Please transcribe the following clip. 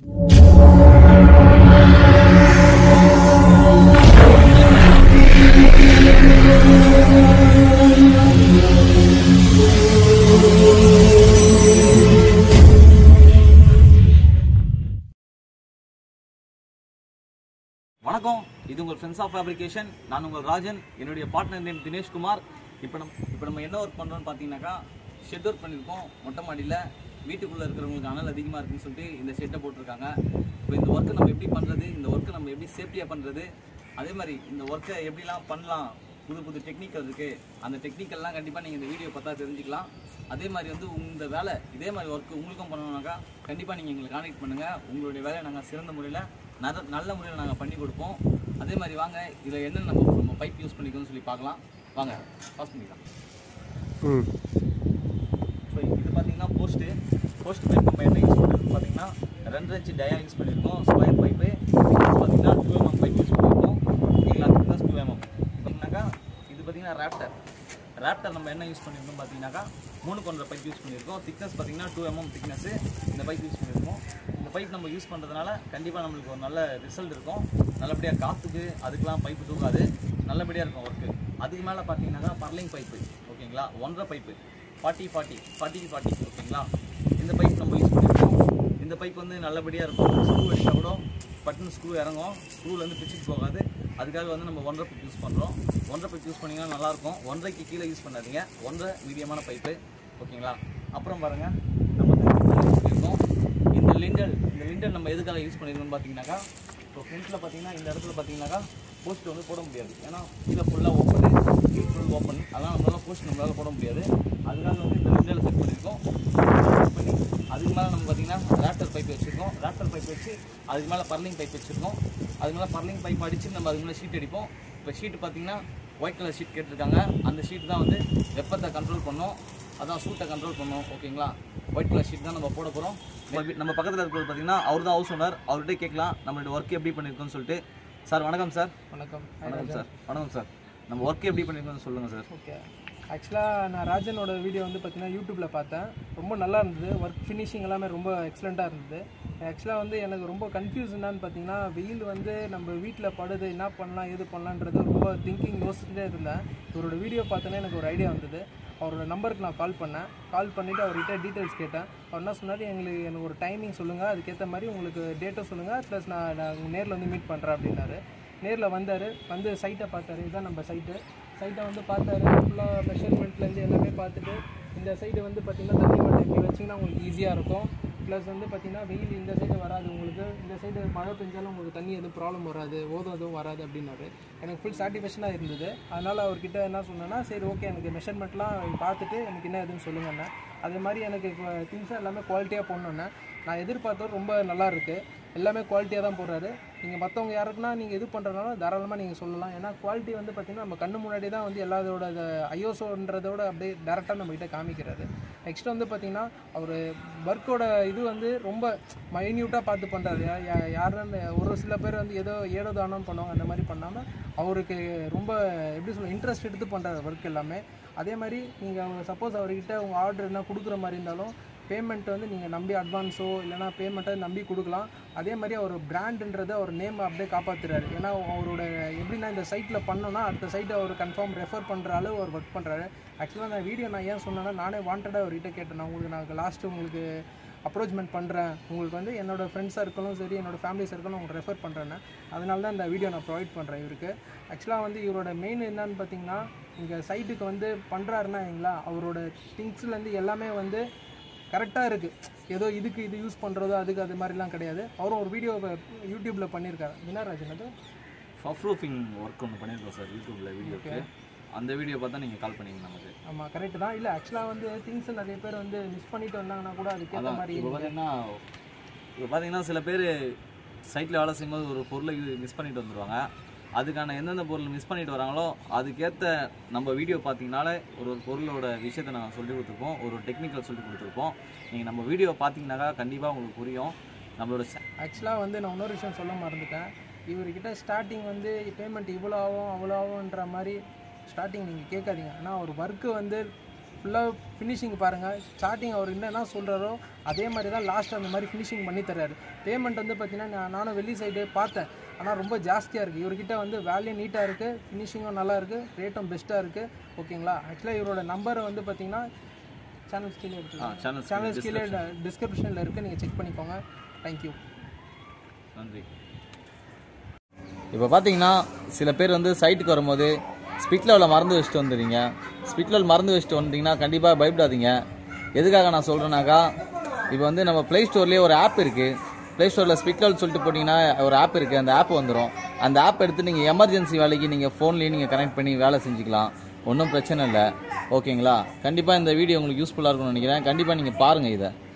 வணக்கம் இது உங்கள் ஃப்ரெண்ட்ஸ் ஆஃப் ஃபேப்ரிகேஷன் நான் உங்கள் ராஜன் என்னுடைய பார்ட்னர் நேம் தினேஷ்குமார் இப்போ நம்ம இப்போ நம்ம என்ன ஒர்க் பண்ணுறோம்னு பார்த்தீங்கன்னாக்கா ஷெட் ஒர்க் பண்ணியிருக்கோம் மொட்டை மாடியில் வீட்டுக்குள்ளே இருக்கிறவங்களுக்கு அனல் அதிகமாக இருக்குன்னு சொல்லிட்டு இந்த ஷெட்டை போட்டிருக்காங்க இப்போ இந்த ஒர்க்கை நம்ம எப்படி பண்ணுறது இந்த ஒர்க்கை நம்ம எப்படி சேஃப்டியாக பண்ணுறது அதே மாதிரி இந்த ஒர்க்கை எப்படிலாம் பண்ணலாம் புது புது டெக்னிக்கல் இருக்குது அந்த டெக்னிக்கல்லாம் கண்டிப்பாக நீங்கள் இந்த வீடியோ பார்த்தா தெரிஞ்சுக்கலாம் அதே மாதிரி வந்து இந்த வேலை இதே மாதிரி ஒர்க் உங்களுக்கும் பண்ணணும்னாக்கா கண்டிப்பாக நீங்கள் எங்களை கான்டெக்ட் பண்ணுங்கள் உங்களுடைய வேலையை நாங்கள் சிறந்த முறையில் நல்ல நல்ல முறையில் நாங்கள் பண்ணி கொடுப்போம் அதே மாதிரி வாங்க இதில் என்ன நம்ம நம்ம பைப் யூஸ் பண்ணிக்கணும்னு சொல்லி பார்க்கலாம் வாங்க பாஸ் பண்ணிக்கலாம் ம் ஸோ இது பார்த்தீங்கன்னா போஸ்ட்டு போஸ்ட் பைப் நம்ம என்ன யூஸ் பண்ணிருக்கோம் பார்த்தீங்கன்னா ரெண்டு இன்ச்சு டயா யூஸ் பண்ணியிருக்கோம் ஸ்கொயர் பைப்பு பார்த்தீங்கன்னா டூ எம்எம் பைப் யூஸ் பண்ணியிருக்கோம் ஓகேங்களா திக்னஸ் டூ எம்எம் பார்த்தீங்கன்னாக்கா இது பார்த்தீங்கன்னா ரேப்டர் ரேப்டர் நம்ம என்ன யூஸ் பண்ணியிருக்கோம் பார்த்தீங்கன்னாக்கா மூணு கொண்ட பைப் யூஸ் பண்ணியிருக்கோம் திக்னஸ் பார்த்தீங்கன்னா டூ எம்எம் திக்னஸ் இந்த பைப் யூஸ் பண்ணியிருக்கோம் இந்த பைப் நம்ம யூஸ் பண்ணுறதுனால கண்டிப்பாக நம்மளுக்கு ஒரு நல்ல ரிசல்ட் இருக்கும் நல்லபடியாக காற்றுக்கு அதுக்கெலாம் பைப்பு தூக்காது நல்லபடியாக இருக்கும் ஒர்க்கு அதுக்கு மேலே பார்த்தீங்கன்னாக்கா பர்லிங் பைப்பு ஓகேங்களா ஒன்றரை pipe forty forty forty forty ஓகேங்களா இந்த பைப் நம்ம யூஸ் பண்ணியிருக்கோம் இந்த பைப் வந்து நல்லபடியாக இருக்கும் ஸ்க்ரூ அடித்தா கூட பட்டன் ஸ்க்ரூ இறங்கும் ஸ்க்ரூலேருந்து பிச்சுட்டு போகாது அதுக்காக வந்து நம்ம ஒன்றரை பைப் யூஸ் பண்ணுறோம் ஒன்றரை பைப் யூஸ் பண்ணிங்கன்னா நல்லாயிருக்கும் ஒன்றரைக்கு கீழே யூஸ் பண்ணாதீங்க ஒன்றரை மீடியமான பைப்பு ஓகேங்களா அப்புறம் பாருங்கள் நம்ம யூஸ் பண்ணியிருக்கோம் இந்த லிண்டல் இந்த லிண்டல் நம்ம எதுக்காக யூஸ் பண்ணியிருக்கோம்னு பார்த்தீங்கன்னாக்கா இப்போ ஃப்ரண்ட்டில் பார்த்தீங்கன்னா இந்த இடத்துல பார்த்தீங்கன்னாக்கா போஸ்ட் வந்து போட முடியாது ஏன்னா கீழே ஃபுல்லாக ஓப்பன் கீழ் ஃபுல் ஓப்பன் அதனால் நம்மளால போஸ்ட் நம்மளால போட முடியாது அதுக்காக வந்து இந்த லிண்டல் செட் பண்ணியிருக்கோம் செட் பண்ணி அதுக்கு மேலே நம்ம பார்த்தீங்கன்னா ரேப்டர் பைப் வச்சுருக்கோம் ரேப்டர் பைப் வச்சு அதுக்கு மேலே பர்லிங் பைப் வச்சுருக்கோம் அதுக்கு மேலே பர்லிங் பைப் அடித்து நம்ம அதுக்கு மேலே ஷீட் அடிப்போம் இப்போ ஷீட் பார்த்தீங்கன்னா ஒயிட் கலர் ஷீட் கேட்டிருக்காங்க அந்த ஷீட் தான் வந்து வெப்பத்தை கண்ட்ரோல் பண்ணும் அதான் சூட்டை கண்ட்ரோல் பண்ணும் ஓகேங்களா ஒயிட் கலர் ஷீட் தான் நம்ம போட போகிறோம் நம்ம பக்கத்தில் இருக்கிறது பார்த்தீங்கன்னா அவர் தான் ஹவுஸ் ஓனர் அவர்கிட்ட கேட்கலாம் நம்மளோட ஒர்க் எப்படி பண்ணியிருக்கோம்னு சொல்லிட்டு சார் வணக்கம் சார் வணக்கம் வணக்கம் சார் வணக்கம் சார் நம்ம ஒர்க் எப்படி பண்ணியிருக்கோம்னு சொல்லுங்கள் சார் ஓகே ஆக்சுவலாக நான் ராஜனோட வீடியோ வந்து பார்த்தீங்கன்னா யூடியூப்பில் பார்த்தேன் ரொம்ப நல்லா இருந்தது ஒர்க் ஃபினிஷிங் எல்லாமே ரொம்ப எக்ஸலண்ட்டாக இருந்தது ஆக்சுவலாக வந்து எனக்கு ரொம்ப கன்ஃபியூஸ் என்னன்னு பார்த்தீங்கன்னா வெயில் வந்து நம்ம வீட்டில் படுது என்ன பண்ணலாம் ஏது பண்ணலான்றது ரொம்ப திங்கிங் யோசிச்சுட்டே இருந்தேன் இவரோட வீடியோ பார்த்தோன்னே எனக்கு ஒரு ஐடியா வந்தது அவரோட நம்பருக்கு நான் கால் பண்ணேன் கால் பண்ணிவிட்டு அவர்கிட்ட டீட்டெயில்ஸ் கேட்டேன் அவர் என்ன சொன்னார் எங்களுக்கு எனக்கு ஒரு டைமிங் சொல்லுங்கள் அதுக்கேற்ற மாதிரி உங்களுக்கு டேட்டும் சொல்லுங்கள் ப்ளஸ் நான் நான் நேரில் வந்து மீட் பண்ணுறேன் அப்படின்னாரு நேரில் வந்தார் வந்து சைட்டை பார்த்தாரு இதுதான் நம்ம சைட்டு சைட்டை வந்து பார்த்தாரு ஃபுல்லாக மெஷர்மெண்ட்லேருந்து எல்லாமே பார்த்துட்டு இந்த சைடு வந்து பார்த்திங்கன்னா தண்ணி மட்டை இப்படி வச்சிங்கன்னா உங்களுக்கு ஈஸியாக இருக்கும் ப்ளஸ் வந்து பார்த்திங்கன்னா வெயில் இந்த சைடு வராது உங்களுக்கு இந்த சைடு மழை பெஞ்சாலும் உங்களுக்கு தண்ணி எதுவும் ப்ராப்ளம் வராது ஓதம் எதுவும் வராது அப்படின்னாரு எனக்கு ஃபுல் சாட்டிஸ்ஃபேக்ஷனாக இருந்தது அதனால் அவர்கிட்ட என்ன சொன்னேன்னா சரி ஓகே எனக்கு மெஷர்மெண்ட்லாம் பார்த்துட்டு எனக்கு என்ன எதுன்னு சொல்லுங்கண்ணே அதே மாதிரி எனக்கு திங்ஸும் எல்லாமே குவாலிட்டியாக போடணுன்னே நான் எதிர்பார்த்தது ரொம்ப நல்லா இருக்குது எல்லாமே குவாலிட்டியாக தான் போடுறாரு நீங்கள் மற்றவங்க யாருக்குன்னா நீங்கள் இது பண்ணுறதுனால தாராளமாக நீங்கள் சொல்லலாம் ஏன்னா குவாலிட்டி வந்து பார்த்திங்கன்னா நம்ம கண்ணு முன்னாடி தான் வந்து எல்லாத்தோட ஐஓசோன்றதோட அப்படியே டேரெக்டாக நம்மகிட்ட காமிக்கிறாரு நெக்ஸ்ட் வந்து பார்த்திங்கன்னா அவர் ஒர்க்கோட இது வந்து ரொம்ப மைன்யூட்டாக பார்த்து பண்ணுறாரு யாருன்னு ஒரு சில பேர் வந்து ஏதோ ஏதோ தானம் பண்ணுவாங்க அந்த மாதிரி பண்ணாமல் அவருக்கு ரொம்ப எப்படி சொல்ல இன்ட்ரெஸ்ட் எடுத்து பண்ணுறாரு ஒர்க் எல்லாமே அதே மாதிரி நீங்கள் சப்போஸ் அவர்கிட்ட உங்கள் ஆர்டர் என்ன கொடுக்குற மாதிரி இருந்தாலும் பேமெண்ட் வந்து நீங்கள் நம்பி அட்வான்ஸோ இல்லைனா பேமெண்ட்டை நம்பி கொடுக்கலாம் அதே மாதிரி அவர் பிராண்டுன்றதை அவர் நேம் அப்படியே காப்பாற்றுறாரு ஏன்னா அவரோட எப்படின்னா இந்த சைட்டில் பண்ணோன்னா அடுத்த சைட்டை அவர் கன்ஃபார்ம் ரெஃபர் பண்ணுற அளவு அவர் ஒர்க் பண்ணுறாரு ஆக்சுவலாக அந்த வீடியோ நான் ஏன் சொன்னேன்னா நானே வாண்டடாக அவர்கிட்ட கேட்டேன் நான் உங்களுக்கு நான் லாஸ்ட்டு உங்களுக்கு அப்ரோச்மெண்ட் பண்ணுறேன் உங்களுக்கு வந்து என்னோடய ஃப்ரெண்ட்ஸ் சர்க்கிளும் சரி என்னோடய ஃபேமிலி சர்க்கிளும் உங்களுக்கு ரெஃபர் பண்ணுறேன்னு அதனால தான் இந்த வீடியோ நான் ப்ரொவைட் பண்ணுறேன் இவருக்கு ஆக்சுவலாக வந்து இவரோட மெயின் என்னன்னு பார்த்தீங்கன்னா இங்கே சைட்டுக்கு வந்து பண்ணுறாருன்னா எங்களா அவரோட திங்ஸ்லேருந்து எல்லாமே வந்து கரெக்டாக இருக்குது ஏதோ இதுக்கு இது யூஸ் பண்ணுறதோ அதுக்கு அது மாதிரிலாம் கிடையாது அவரும் ஒரு வீடியோ யூடியூப்பில் பண்ணியிருக்காரு வினாராஜன் அது ப்ரூஃபிங் ஒர்க் ஒன்று பண்ணியிருக்கோம் சார் யூடியூப்பில் வீடியோக்கு அந்த வீடியோ பார்த்தா நீங்கள் கால் பண்ணீங்க நமக்கு ஆமாம் கரெக்டு தான் இல்லை ஆக்சுவலாக வந்து திங்ஸ் நிறைய பேர் வந்து மிஸ் பண்ணிட்டு வந்தாங்கன்னா கூட அதுக்கேற்ற அதான் மாதிரி இப்போ பார்த்தீங்கன்னா இப்போ பார்த்தீங்கன்னா சில பேர் சைட்டில் வேலை செய்யும்போது ஒரு பொருளை மிஸ் பண்ணிட்டு வந்துடுவாங்க அதுக்கான எந்தெந்த பொருள் மிஸ் பண்ணிட்டு வராங்களோ அதுக்கேற்ற நம்ம வீடியோ பார்த்தீங்கனாலே ஒரு ஒரு பொருளோட விஷயத்தை நாங்கள் சொல்லி கொடுத்துருப்போம் ஒரு டெக்னிக்கல் சொல்லி கொடுத்துருப்போம் நீங்கள் நம்ம வீடியோ பார்த்தீங்கன்னாக்கா கண்டிப்பாக உங்களுக்கு புரியும் நம்மளோட ச- ஆக்சுவலாக வந்து நான் இன்னொரு விஷயம் சொல்ல மறந்துட்டேன் இவர்கிட்ட ஸ்டார்டிங் வந்து பேமெண்ட் இவ்வளோ ஆகும் அவ்வளோ ஆகுன்ற மாதிரி ஸ்டார்டிங் நீங்கள் கேட்காதீங்க ஆனால் ஒரு ஒர்க்கு வந்து ஃபுல்லாக ஃபினிஷிங் பாருங்கள் ஸ்டார்டிங் அவர் என்னென்ன சொல்கிறாரோ அதே மாதிரி தான் லாஸ்ட் அந்த மாதிரி ஃபினிஷிங் பண்ணி தர்றாரு பேமெண்ட் வந்து பார்த்தீங்கன்னா நான் நானும் வெளி சைடு பார்த்தேன் ஆனால் ரொம்ப ஜாஸ்தியாக இருக்குது இவர்கிட்ட வந்து வேல்யூ நீட்டாக இருக்குது ஃபினிஷிங்கும் நல்லா இருக்குது ரேட்டும் பெஸ்ட்டாக இருக்குது ஓகேங்களா ஆக்சுவலாக இவரோட நம்பரை வந்து பார்த்தீங்கன்னா சேனல் கீழே ஆ இருக்குது சேனல் சேனல் கீழே டிஸ்கிரிப்ஷனில் இருக்குது நீங்கள் செக் பண்ணிக்கோங்க தேங்க்யூ நன்றி இப்போ பார்த்தீங்கன்னா சில பேர் வந்து சைட்டுக்கு வரும்போது ஸ்பிட் லெவலில் மறந்து வச்சுட்டு வந்துடுறீங்க ஸ்பிட் லெவல் மறந்து வச்சுட்டு வந்தீங்கன்னா கண்டிப்பாக பயப்படாதீங்க எதுக்காக நான் சொல்கிறேன்னாக்கா இப்போ வந்து நம்ம ப்ளே ஸ்டோர்லேயே ஒரு ஆப் இருக்குது ப்ளே ஸ்டோரில் ஸ்பிட் லெவல் சொல்லிட்டு போட்டிங்கன்னா ஒரு ஆப் இருக்குது அந்த ஆப் வந்துடும் அந்த ஆப் எடுத்து நீங்கள் எமர்ஜென்சி வேலைக்கு நீங்கள் ஃபோன்லேயே நீங்கள் கனெக்ட் பண்ணி வேலை செஞ்சுக்கலாம் ஒன்றும் பிரச்சனை இல்லை ஓகேங்களா கண்டிப்பாக இந்த வீடியோ உங்களுக்கு யூஸ்ஃபுல்லாக இருக்கும்னு நினைக்கிறேன் கண்டிப்பாக நீங்கள் பாருங்கள் இதை